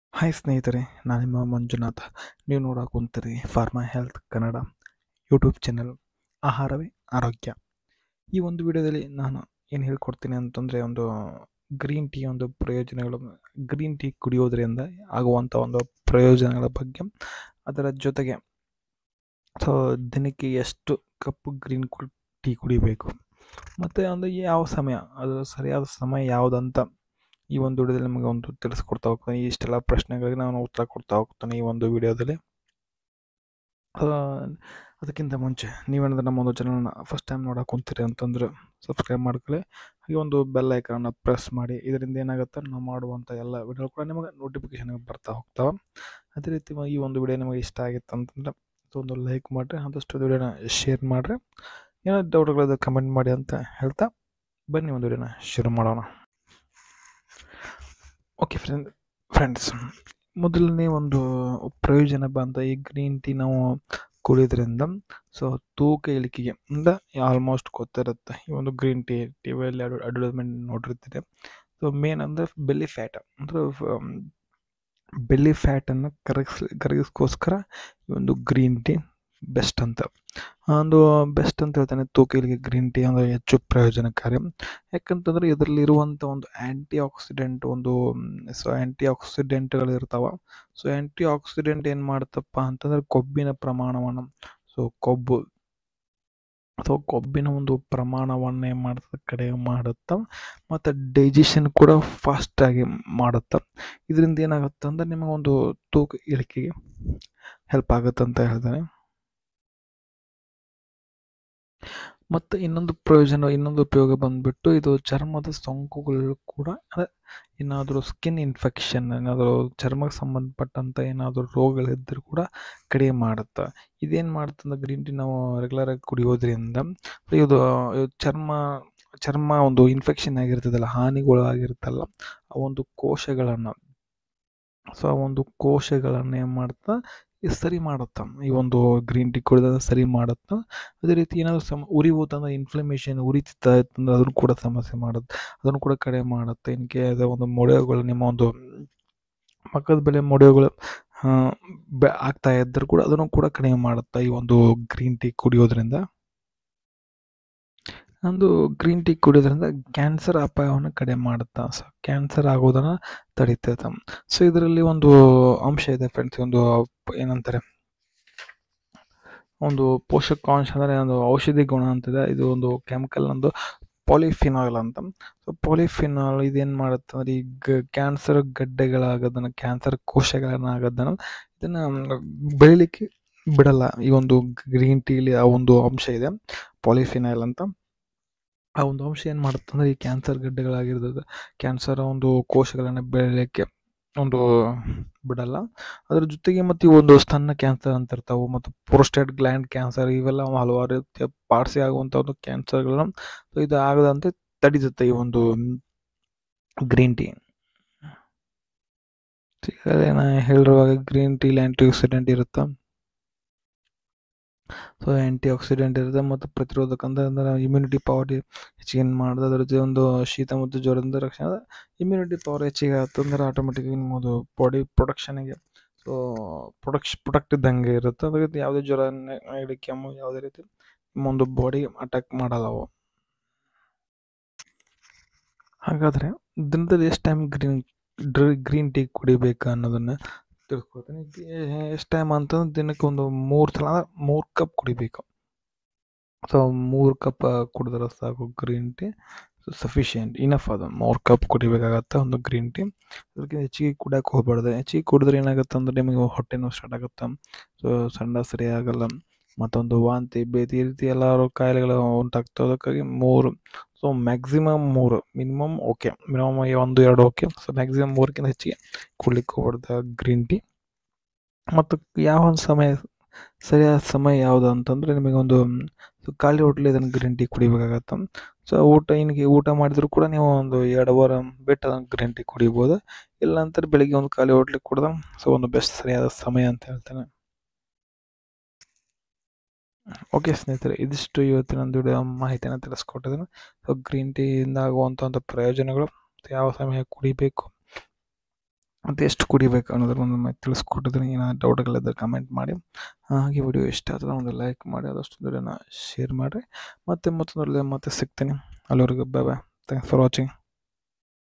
hi ಸ್ನೇಹಿತರೆ ನಾನು ನಿಮ್ಮ ಮಂಜುನಾಥ್ ನೀವು ನೋಡಕ್ಕೆ ಕುಂತೀರಿ pharma health Kannada YouTube channel ಆಹಾರವೇ ಆರೋಗ್ಯ ಈ ಒಂದು ವಿಡಿಯೋದಲ್ಲಿ ನಾನು ಏನು ಹೇಳ್ಕೊಡ್ತೀನಿ ಅಂತಂದರೆ ಒಂದು ಗ್ರೀನ್ ಟೀ ಒಂದು ಪ್ರಯೋಜನಗಳು ಗ್ರೀನ್ ಟೀ ಕುಡಿಯೋದ್ರಿಂದ ಆಗುವಂಥ ಒಂದು ಪ್ರಯೋಜನಗಳ ಬಗ್ಗೆ ಅದರ ಜೊತೆಗೆ ಸೊ ದಿನಕ್ಕೆ ಎಷ್ಟು ಕಪ್ ಗ್ರೀನ್ ಕು ಟೀ ಕುಡಿಬೇಕು ಮತ್ತು ಒಂದು ಯಾವ ಸಮಯ ಅದು ಸರಿಯಾದ ಸಮಯ ಯಾವುದಂತ ಈ ಒಂದು ವಿಡಿಯೋದಲ್ಲಿ ನಿಮಗೆ ಒಂದು ತಿಳಿಸ್ಕೊಡ್ತಾ ಹೋಗ್ತಾನೆ ಇಷ್ಟೆಲ್ಲ ಪ್ರಶ್ನೆಗಳಿಗೆ ನಾನು ಉತ್ತರ ಕೊಡ್ತಾ ಹೋಗ್ತಾನೆ ಈ ಒಂದು ವಿಡಿಯೋದಲ್ಲಿ ಅದಕ್ಕಿಂತ ಮುಂಚೆ ನೀವೇನಾದ್ರೂ ನಮ್ಮ ಒಂದು ಚಾನಲ್ನ ಫಸ್ಟ್ ಟೈಮ್ ನೋಡಕ್ಕೆ ಕುಂತೀರಿ ಅಂತಂದ್ರೆ ಸಬ್ಸ್ಕ್ರೈಬ್ ಮಾಡ್ಕೊಳ್ಳಿ ಹಾಗೆ ಒಂದು ಬೆಲ್ ಐಕಾನ್ನ ಪ್ರೆಸ್ ಮಾಡಿ ಇದರಿಂದ ಏನಾಗುತ್ತೆ ನಾವು ಮಾಡುವಂಥ ಎಲ್ಲ ವಿಡಿಯೋ ಕೂಡ ನಿಮಗೆ ನೋಟಿಫಿಕೇಶನ್ ಬರ್ತಾ ಹೋಗ್ತಾವೆ ಅದೇ ರೀತಿ ಈ ಒಂದು ವಿಡಿಯೋ ನಿಮಗೆ ಇಷ್ಟ ಆಗಿತ್ತು ಅಂತಂದ್ರೆ ಒಂದು ಲೈಕ್ ಮಾಡಿರಿ ಆದಷ್ಟು ವಿಡಿಯೋನ ಶೇರ್ ಮಾಡಿರಿ ಏನೋ ಡೌಟ್ಗಳಿದೆ ಕಮೆಂಟ್ ಮಾಡಿ ಅಂತ ಹೇಳ್ತಾ ಬನ್ನಿ ಒಂದು ವಿಡಿಯೋನ ಶುರು ಮಾಡೋಣ ಓಕೆ ಫ್ರೆಂಡ್ ಫ್ರೆಂಡ್ಸ್ ಮೊದಲನೇ ಒಂದು ಪ್ರಯೋಜನ ಬಂದ ಈ ಗ್ರೀನ್ ಟೀ ನಾವು ಕುಡಿಯೋದ್ರಿಂದ ಸೊ ತೂಕ ಇಳಿಕೆಗೆ ಇಂದ ಆಲ್ಮೋಸ್ಟ್ ಗೊತ್ತಿರುತ್ತೆ ಈ ಒಂದು ಗ್ರೀನ್ ಟೀ ಟಿ ವಿಯಲ್ಲಿ ಅಡ್ವರ್ಟೈಸ್ಮೆಂಟ್ ನೋಡಿರ್ತೀರಿ ಸೊ ಮೇನ್ ಅಂದರೆ ಬೆಲ್ಲಿ ಫ್ಯಾಟ್ ಅಂದರೆ ಬೆಲ್ಲಿ ಫ್ಯಾಟನ್ನು ಕರಗಿಸ್ ಕರಗಿಸ್ಕೋಸ್ಕರ ಈ ಒಂದು ಗ್ರೀನ್ ಟೀ ಬೆಸ್ಟ್ ಅಂತ ಒಂದು ಬೆಸ್ಟ್ ಅಂತ ಹೇಳ್ತಾನೆ ತೂಕ ಇಳಿಗೆ ಗ್ರೀನ್ ಟೀ ಅಂದರೆ ಹೆಚ್ಚು ಪ್ರಯೋಜನಕಾರಿ ಯಾಕಂತಂದರೆ ಇದರಲ್ಲಿರುವಂಥ ಒಂದು ಆ್ಯಂಟಿ ಆಕ್ಸಿಡೆಂಟ್ ಒಂದು ಸೊ ಆ್ಯಂಟಿ ಆಕ್ಸಿಡೆಂಟ್ಗಳು ಇರ್ತಾವೆ ಸೊ ಆ್ಯಂಟಿ ಆಕ್ಸಿಡೆಂಟ್ ಏನು ಮಾಡುತ್ತಪ್ಪ ಅಂತಂದರೆ ಕೊಬ್ಬಿನ ಪ್ರಮಾಣವನ್ನು ಸೊ ಕೊಬ್ಬು ಸೊ ಕೊಬ್ಬಿನ ಒಂದು ಪ್ರಮಾಣವನ್ನು ಏನು ಮಾಡ್ತದೆ ಕಡಿಮೆ ಮಾಡುತ್ತೆ ಮತ್ತು ಡೈಜೆಷನ್ ಕೂಡ ಫಾಸ್ಟಾಗಿ ಮಾಡುತ್ತೆ ಇದರಿಂದ ಏನಾಗುತ್ತೆ ಅಂದರೆ ನಿಮಗೊಂದು ತೂಕ ಇಳಿಕೆಗೆ ಹೆಲ್ಪ್ ಆಗುತ್ತೆ ಅಂತ ಹೇಳ್ತಾನೆ ಮತ್ತು ಇನ್ನೊಂದು ಪ್ರಯೋಜನ ಇನ್ನೊಂದು ಉಪಯೋಗ ಬಂದುಬಿಟ್ಟು ಇದು ಚರ್ಮದ ಸೋಂಕುಗಳು ಕೂಡ ಅಂದರೆ ಏನಾದರೂ ಸ್ಕಿನ್ ಇನ್ಫೆಕ್ಷನ್ ಏನಾದರೂ ಚರ್ಮಕ್ಕೆ ಸಂಬಂಧಪಟ್ಟಂಥ ಏನಾದರೂ ರೋಗಗಳಿದ್ದರೂ ಕೂಡ ಕಡಿಮೆ ಮಾಡುತ್ತೆ ಇದೇನು ಮಾಡುತ್ತೆ ಅಂದರೆ ಗ್ರೀನ್ ಟೀ ನಾವು ರೆಗ್ಯುಲರಾಗಿ ಕುಡಿಯೋದ್ರಿಂದ ಇದು ಚರ್ಮ ಚರ್ಮ ಒಂದು ಇನ್ಫೆಕ್ಷನ್ ಆಗಿರ್ತದಲ್ಲ ಹಾನಿಗಳು ಆಗಿರುತ್ತಲ್ಲ ಆ ಒಂದು ಕೋಶಗಳನ್ನು ಸೊ ಆ ಒಂದು ಕೋಶಗಳನ್ನು ಏನು ಮಾಡ್ತಾ ಸರಿ ಮಾಡುತ್ತೆ ಈ ಒಂದು ಗ್ರೀನ್ ಟೀ ಕುಡಿದಾಗ ಸರಿ ಮಾಡುತ್ತೆ ಅದೇ ರೀತಿ ಏನಾದರೂ ಸಮ ಉರಿಬೋತಂದ್ರೆ ಇನ್ಫ್ಲಮೇಷನ್ ಉರಿತಿತ್ತ ಅಂತಂದ್ರೆ ಅದನ್ನು ಕೂಡ ಸಮಸ್ಯೆ ಮಾಡುತ್ತೆ ಅದನ್ನು ಕೂಡ ಕಡಿಮೆ ಮಾಡುತ್ತೆ ಇನ್ ಕೇಸ್ ಒಂದು ಮೊಡವೆಗಳು ನಿಮ್ಮ ಒಂದು ಮಕ್ಕದ ಬೆಲೆ ಮೊಡವೆಗಳು ಬೆ ಆಗ್ತಾ ಇದ್ದರೂ ಕೂಡ ಅದನ್ನು ಕೂಡ ಕಡಿಮೆ ಮಾಡುತ್ತೆ ಈ ಒಂದು ಗ್ರೀನ್ ಟೀ ಕುಡಿಯೋದ್ರಿಂದ ಒಂದು ಗ್ರೀನ್ ಟೀ ಕುಡಿಯೋದ್ರಿಂದ ಕ್ಯಾನ್ಸರ್ ಅಪಾಯವನ್ನು ಕಡಿಮೆ ಮಾಡುತ್ತೆ ಸೊ ಕ್ಯಾನ್ಸರ್ ಆಗೋದನ್ನು ತಡೀತೈತೆ ಸೊ ಇದರಲ್ಲಿ ಒಂದು ಅಂಶ ಇದೆ ಫ್ರೆಂಡ್ಸ್ ಒಂದು ಏನಂತಾರೆ ಒಂದು ಪೋಷಕಾಂಶ ಅಂದರೆ ಒಂದು ಔಷಧಿ ಗುಣ ಅಂತಿದೆ ಇದು ಒಂದು ಕೆಮಿಕಲ್ ಒಂದು ಪಾಲಿಫಿನಾಲ್ ಅಂತ ಸೊ ಪಾಲಿಫಿನಾಲ್ ಇದೇನು ಮಾಡುತ್ತೆ ಅಂದರೆ ಈ ಗ ಕ್ಯಾನ್ಸರ್ ಗಡ್ಡೆಗಳಾಗೋದನ್ನು ಕ್ಯಾನ್ಸರ್ ಕೋಶಗಳನ್ನು ಆಗೋದನ್ನು ಇದನ್ನು ಬೆಳಿಲಿಕ್ಕೆ ಬಿಡಲ್ಲ ಈ ಒಂದು ಗ್ರೀನ್ ಟೀಲಿ ಆ ಒಂದು ಅಂಶ ಇದೆ ಪಾಲಿಫಿನಾಲ್ ಅಂತ ಆ ಒಂದು ಅಂಶ ಏನು ಮಾಡುತ್ತೆ ಅಂದರೆ ಈ ಕ್ಯಾನ್ಸರ್ ಗಡ್ಡೆಗಳಾಗಿರ್ತದೆ ಕ್ಯಾನ್ಸರ್ ಒಂದು ಕೋಶಗಳನ್ನು ಬೆಳೆಯಲಿಕ್ಕೆ ಒಂದು ಬಿಡಲ್ಲ ಅದ್ರ ಜೊತೆಗೆ ಮತ್ತು ಈ ಒಂದು ಸ್ತನ ಕ್ಯಾನ್ಸರ್ ಅಂತ ಇರ್ತಾವೆ ಮತ್ತು ಪ್ರೋಸ್ಟೇಟ್ ಗ್ಲ್ಯಾಂಡ್ ಕ್ಯಾನ್ಸರ್ ಇವೆಲ್ಲ ಹಲವಾರು ರೀತಿಯ ಪಾರ್ಸಿ ಆಗುವಂಥ ಒಂದು ಕ್ಯಾನ್ಸರ್ಗಳನ್ನ ಸೊ ಇದು ಆಗದಂತೆ ತಡೀತತ್ತೆ ಈ ಒಂದು ಗ್ರೀನ್ ಟೀ ನಾ ಹೇಳಿರುವಾಗ ಗ್ರೀನ್ ಟೀಲಿ ಆ್ಯಂಟಿ ಆಕ್ಸಿಡೆಂಟ್ ಇರುತ್ತೆ ಸೊ ಆ್ಯಂಟಿ ಆಕ್ಸಿಡೆಂಟ್ ಇರುತ್ತೆ ಮತ್ತು ಪ್ರತಿರೋಧಕ ಅಂದರೆ ಇಮ್ಯುನಿಟಿ ಪವರ್ ಹೆಚ್ಚಿಗೆ ಮಾಡಿದೆ ಅದ್ರ ಜೊತೆ ಒಂದು ಶೀತ ಮತ್ತು ಜ್ವರದಿಂದ ರಕ್ಷಣೆ ಇಮ್ಯುನಿಟಿ ಪವರ್ ಹೆಚ್ಚಿಗೆ ಆಯ್ತು ಅಂದ್ರೆ ಆಟೋಮೆಟಿಕ್ಕಾಗಿ ನಿಮ್ಮದು ಬಾಡಿ ಪ್ರೊಡಕ್ಷನಿಗೆ ಸೊ ಪ್ರೊಡಕ್ಷ ಪ್ರೊಡಕ್ಟ್ ಇದ್ದಂಗೆ ಇರುತ್ತೆ ಅದಕ್ಕೆ ಯಾವುದೇ ಜ್ವರ ನೆಗಡಿ ಕೆಮ್ಮು ಯಾವುದೇ ರೀತಿ ನಿಮ್ಮೊಂದು ಬಾಡಿ ಅಟ್ಯಾಕ್ ಮಾಡಲ್ಲ ಅವು ಹಾಗಾದರೆ ದಿನದಲ್ಲಿ ಎಷ್ಟು ಟೈಮ್ ಗ್ರೀನ್ ಡ್ರಿ ಗ್ರೀನ್ ಟೀ ಕುಡಿಬೇಕು ಅನ್ನೋದನ್ನು ತಿಳ್ಕೊಳ್ತೀನಿ ಎಷ್ಟು ಟೈಮ್ ಅಂತಂದ್ರೆ ದಿನಕ್ಕೆ ಒಂದು ಮೂರು ಸಲ ಮೂರು ಕಪ್ ಕುಡಿಬೇಕು ಸೊ ಮೂರು ಕಪ್ ಕುಡಿದ್ರೆ ಸಾಕು green tea so sufficient enough ಅದು ಮೂರು ಕಪ್ ಕುಡಿಬೇಕಾಗತ್ತೆ ಒಂದು ಗ್ರೀನ್ ಟೀ ಅದಕ್ಕೆ ಹೆಚ್ಚಿಗೆ ಕುಡಿಯೋಕೆ ಹೋಗ್ಬಾರ್ದು ಹೆಚ್ಚಿಗೆ ಕುಡಿದ್ರೆ ಏನಾಗುತ್ತೆ ಅಂದ್ರೆ ನಿಮಗೆ ಹೊಟ್ಟೆ ನೋವು ಸ್ಟಾರ್ಟ್ ಆಗುತ್ತೆ ಸೊ ಸಣ್ಣ ಸರಿ ಆಗಲ್ಲ ಮತ್ತೊಂದು ವಾಂತಿ ಬೇತಿ ಈ ರೀತಿ ಎಲ್ಲರೂ ಕಾಯಿಲೆಗಳು ಉಂಟಾಗ್ತವೆ ಅದಕ್ಕಾಗಿ ಮೂರು ಸೊ ಮ್ಯಾಕ್ಸಿಮಮ್ ಮೂರು ಮಿನಿಮಮ್ ಓಕೆ ಮಿನಿಮಮ್ ಒಂದು ಎರಡು ಓಕೆ ಸೊ ಮ್ಯಾಕ್ಸಿಮಮ್ ಮೂರಕ್ಕಿಂತ ಹೆಚ್ಚಿಗೆ ಕುಡ್ಲಿಕ್ಕೆ ಹೋಗ್ಬಾರ್ದು ಗ್ರೀನ್ ಟೀ ಮತ್ತು ಯಾವ ಒಂದು ಸಮಯ ಸರಿಯಾದ ಸಮಯ ಯಾವುದು ಅಂತಂದರೆ ನಿಮಗೆ ಒಂದು ಖಾಲಿ ಹೋಟ್ಲಿ ಇದನ್ನು ಗ್ರೀನ್ ಟೀ ಕುಡಿಬೇಕಾಗತ್ತೆ ಸೊ ಊಟ ಏನಕ್ಕೆ ಊಟ ಮಾಡಿದರೂ ಕೂಡ ನೀವು ಒಂದು ಎರಡು ಅವರ್ ಬಿಟ್ಟು ಅದನ್ನು ಗ್ರೀನ್ ಟೀ ಕುಡಿಬೋದು ಇಲ್ಲ ಅಂತಾರೆ ಬೆಳಿಗ್ಗೆ ಒಂದು ಖಾಲಿ ಹೋಟ್ಲಿಗೆ ಕುಡ್ದು ಸೊ ಒಂದು ಬೆಸ್ಟ್ ಸರಿಯಾದ ಸಮಯ ಅಂತ ಹೇಳ್ತೇನೆ ಓಕೆ ಸ್ನೇಹಿತರೆ ಇದಿಷ್ಟು ಇವತ್ತಿನ ಒಂದು ವಿಡಿಯೋ ಮಾಹಿತಿಯನ್ನು ತಿಳಿಸ್ಕೊಟ್ಟಿದ್ದೀನಿ ಸೊ ಗ್ರೀನ್ ಟೀಯಿಂದ ಆಗುವಂಥ ಒಂದು ಪ್ರಯೋಜನಗಳು ಯಾವ ಸಮಯ ಕುಡಿಬೇಕು ಮತ್ತು ಎಷ್ಟು ಕುಡಿಬೇಕು ಅನ್ನೋದ್ರ ಒಂದು ಮಾಹಿತಿ ತಿಳಿಸ್ಕೊಟ್ಟಿದ್ರೆ ಏನಾದ್ರು ಡೌಟ್ಗಳಿದ್ದರೆ ಕಮೆಂಟ್ ಮಾಡಿ ಹಾಗೆ ವಿಡಿಯೋ ಇಷ್ಟ ಆದರೆ ಒಂದು ಲೈಕ್ ಮಾಡಿ ಆದಷ್ಟು ವಿಡಿಯೋನ ಶೇರ್ ಮಾಡಿರಿ ಮತ್ತೆ ಮತ್ತೊಂದರಲ್ಲಿ ಮತ್ತೆ ಸಿಗ್ತೀನಿ ಅಲ್ಲಿವರೆಗೂ bye bye thanks for watching